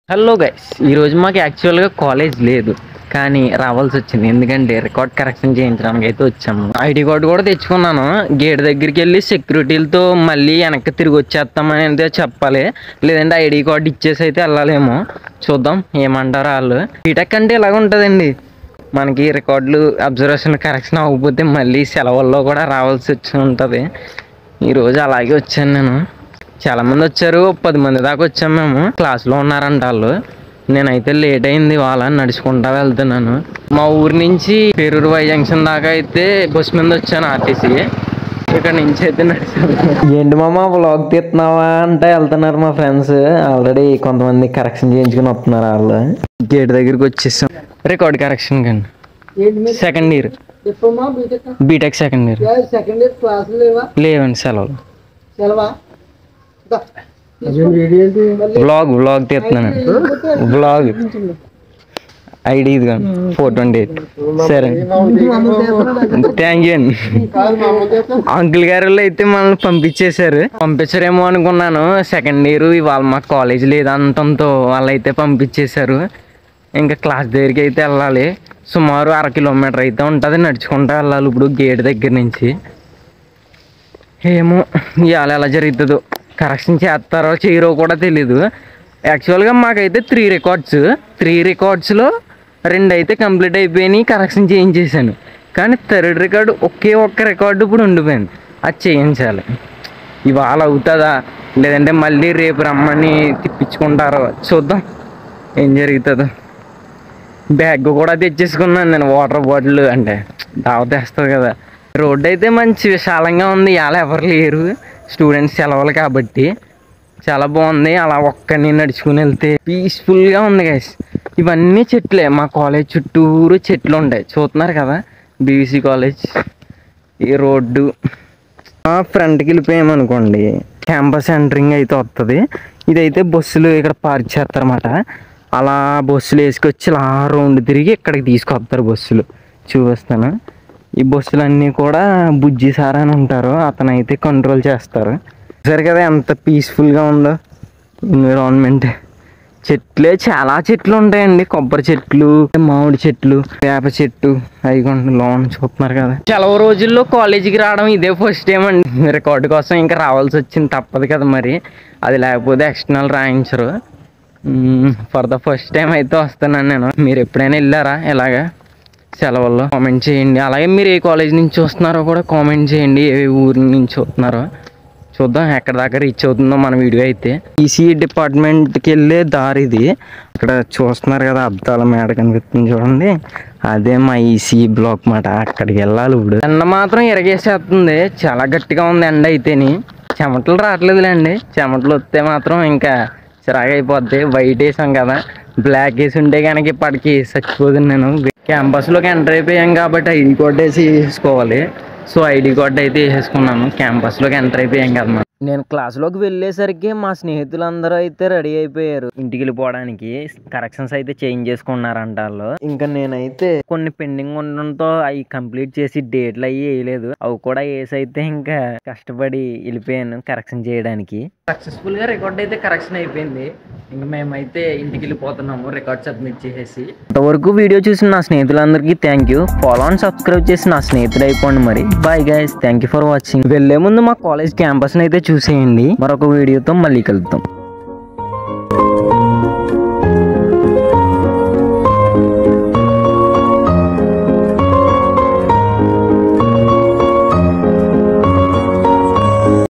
Hello guys ఈరోజు మాకు యాక్చువల్గా కాలేజ్ లేదు కానీ రావాల్సి వచ్చింది ఎందుకంటే రికార్డ్ కరెక్షన్ చేయించడానికి అయితే వచ్చాము ఐడి కార్డు కూడా తెచ్చుకున్నాను గేట్ దగ్గరికి వెళ్ళి సెక్యూరిటీలతో మళ్ళీ వెనక్కి తిరిగి వచ్చేస్తామని అయితే చెప్పాలి లేదంటే ఐడి కార్డు ఇచ్చేసి అయితే వెళ్ళాలేమో చూద్దాం ఏమంటారు వాళ్ళు బీటెక్ అంటే ఇలాగ ఉంటుందండి మనకి రికార్డులు అబ్జర్వేషన్ కరెక్షన్ అవ్వకపోతే మళ్ళీ సెలవుల్లో కూడా రావాల్సి వచ్చి ఉంటుంది ఈరోజు అలాగే వచ్చాను నేను చాలా మంది వచ్చారు పది మంది దాకా వచ్చాము మేము క్లాస్లో ఉన్నారంట వాళ్ళు నేనైతే లేట్ అయింది వాళ్ళ నడుచుకుంటా వెళ్తున్నాను మా ఊరి నుంచి పేరూరు వై జంక్షన్ దాకా అయితే బస్ మీద వచ్చాను ఆర్టీసీ ఇక్కడ నుంచి అయితే నడిచాను ఏంటి మామ వ్లాగ్ తీస్తున్నావా అంటే వెళ్తున్నారు మా ఫ్రెండ్స్ ఆల్రెడీ కొంతమంది కరెక్షన్ చేయించుకుని వస్తున్నారు వాళ్ళు గేట్ దగ్గరికి వచ్చేసాం రికార్డ్ కరెక్షన్ కానీ ఏంటి మీరు second year diploma BTech BTech second year second year క్లాసులు లేవా లేవండి సెలవులు సెలవా వ్లాగ్ వ్లాగ్ తీస్తున్నాను వ్లాగ్ ఐడి ఇది కానీ ఫోర్ ట్వంటీ ఎయిట్ సరే థ్యాంక్ యూ అండి అంకుల్ గారు అయితే మనల్ని పంపించేశారు పంపించరేమో అనుకున్నాను సెకండ్ ఇయర్ ఇవాళ మా కాలేజ్ లేదంతంతో వాళ్ళైతే పంపించేశారు ఇంకా క్లాస్ దగ్గరికి అయితే వెళ్ళాలి సుమారు అర కిలోమీటర్ అయితే ఉంటుంది నడుచుకుంటూ వెళ్ళాలి ఇప్పుడు గేట్ దగ్గర నుంచి ఏమో ఇవాళ ఎలా జరుగుతుందో కరెక్షన్ చేస్తారో చేయరో కూడా తెలీదు యాక్చువల్గా మాకైతే త్రీ రికార్డ్స్ త్రీ రికార్డ్స్లో రెండు అయితే కంప్లీట్ అయిపోయినాయి కరెక్షన్ చేయించేసాను కానీ థర్డ్ రికార్డు ఒకే ఒక్క రికార్డు ఇప్పుడు ఉండిపోయింది అది చేయించాలి ఇవాళ అవుతుందా లేదంటే మళ్ళీ రేపు రమ్మని తిప్పించుకుంటారో చూద్దాం ఏం జరుగుతుందో బ్యాగ్ కూడా తెచ్చేసుకున్నాను నేను వాటర్ బాటిల్ అంటే దావత వేస్తుంది కదా రోడ్డు అయితే మంచి విశాలంగా ఉంది ఇలా ఎవరు లేరు స్టూడెంట్స్ సెలవులు కాబట్టి చాలా బాగుంది అలా ఒక్కని నడుచుకుని వెళ్తే పీస్ఫుల్గా ఉంది గైస్ ఇవన్నీ చెట్లే మా కాలేజ్ చుట్టూరు చెట్లు ఉంటాయి చూస్తున్నారు కదా బీవీసీ కాలేజ్ ఈ రోడ్డు ఫ్రంట్కి వెళ్ళిపోయామనుకోండి క్యాంపస్ ఎంటరింగ్ అయితే వస్తుంది ఇదైతే బస్సులు ఇక్కడ పార్క్ చేస్తారన్నమాట అలా బస్సులు వేసుకొచ్చి ఇలా రౌండ్ తిరిగి ఇక్కడికి తీసుకొస్తారు బస్సులు చూపిస్తాను ఈ బస్సులన్నీ కూడా బుజ్జి సార్ అని ఉంటారు అతను అయితే కంట్రోల్ చేస్తారు సరే కదా ఎంత పీస్ఫుల్గా ఉందో ఎన్విరాన్మెంట్ చెట్లే చాలా చెట్లు ఉంటాయండి కొబ్బరి చెట్లు మామిడి చెట్లు వేప చెట్టు అవి కొంచెం లోన్ చూస్తున్నారు కదా సెలవు రోజుల్లో కాలేజీకి రావడం ఇదే ఫస్ట్ టైం అండి రికార్డు కోసం ఇంకా రావాల్సి వచ్చింది తప్పదు కదా మరి అది లేకపోతే ఎక్స్టర్నల్ రాయించరు ఫర్ ద ఫస్ట్ టైం అయితే వస్తున్నాను నేను మీరు ఎప్పుడైనా వెళ్ళారా ఇలాగా సెలవుల్లో కామెంట్ చేయండి అలాగే మీరు ఏ కాలేజ్ నుంచి చూస్తున్నారో కూడా కామెంట్ చేయండి ఏ ఊరి నుంచి చూస్తున్నారో చూద్దాం ఎక్కడ దాకా రీచ్ అవుతుందో మన వీడియో అయితే ఈసీ డిపార్ట్మెంట్కి వెళ్ళే దారి ఇది ఇక్కడ చూస్తున్నారు కదా అద్దాల మేడ కనిపిస్తుంది చూడండి అదే మా ఈసీ బ్లాక్ మాట అక్కడికి వెళ్ళాలి ఇప్పుడు ఎండ మాత్రం ఎరగేసేస్తుంది చాలా గట్టిగా ఉంది ఎండ అయితేని చెమటలు రావట్లేదులేండి చెమటలు వస్తే మాత్రం ఇంకా చిరాగా అయిపోద్ది వైట్ వేసాం కదా బ్లాక్ వేసి ఉంటే కనుక ఇప్పటికి చచ్చిపోతుంది నేను క్యాంపస్లోకి ఎంటర్ అయిపోయాం కాబట్టి ఐడి కార్డ్ వేసి వేసుకోవాలి సో ఐడి కార్డ్ అయితే వేసేసుకున్నాను క్యాంపస్లోకి ఎంటర్ అయిపోయాం కదా మనం. నేను క్లాస్లోకి వెళ్ళేసరికి మా స్నేహితులందరూ అయితే రెడీ అయిపోయారు ఇంటికి వెళ్ళిపోవడానికి కరెక్షన్స్ అయితే చేంజ్ చేసుకున్నారంట వాళ్ళు ఇంకా నేనైతే కొన్ని పెండింగ్ ఉండడంతో అవి కంప్లీట్ చేసి డేట్లు అవి వేయలేదు అవి కూడా వేసి అయితే ఇంకా కష్టపడి వెళ్ళిపోయాను కరెక్షన్ చేయడానికి సక్సెస్ఫుల్ గా రికార్డ్ అయితే కరెక్షన్ అయిపోయింది ఇంక మేమైతే ఇంటికి వెళ్ళిపోతున్నాము రికార్డ్ సబ్మిట్ చేసేసి ఇంతవరకు వీడియో చూసిన నా స్నేహితులందరికీ thank you follow and subscribe చేసి నా స్నేహితులు అయిపోండి మరి bye guys thank you for watching వెళ్లే ముందు మా కాలేజ్ క్యాంపస్ అయితే చూసేయండి మరొక వీడియోతో మళ్ళీ కలుద్దాం